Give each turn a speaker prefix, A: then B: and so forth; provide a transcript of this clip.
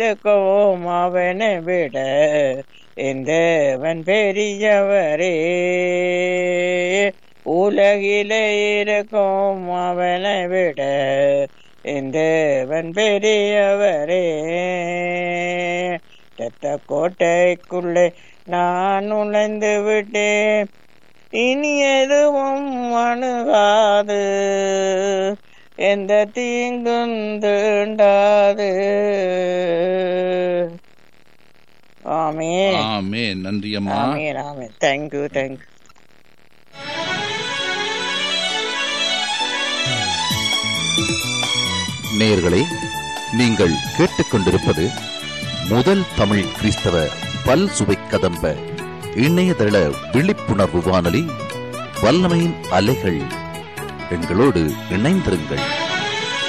A: இருக்கவும் அவனை விட எந்தவன் பெரியவரே உலகிலே இருக்கும் அவனை விட எந்தவன் பெரியவரே ரத்த கோட்டைக்குள்ளே நான் நுழைந்து விட்டேன் இனி எதுவும் அணுகாது எந்த தீங்கும் தீண்டாது ஆமே
B: ஆமே நன்றி அம்மா
A: ஆமே ஆமே தேங்க்யூ தேங்க்யூ
C: நேயர்களே நீங்கள் கேட்டுக்கொண்டிருப்பது முதல் தமிழ் கிறிஸ்தவ பல் சுவை கதம்ப இணையதள விழிப்புணர்வு வானொலி வல்லமையின் அலைகள் எங்களோடு இணைந்திருங்கள்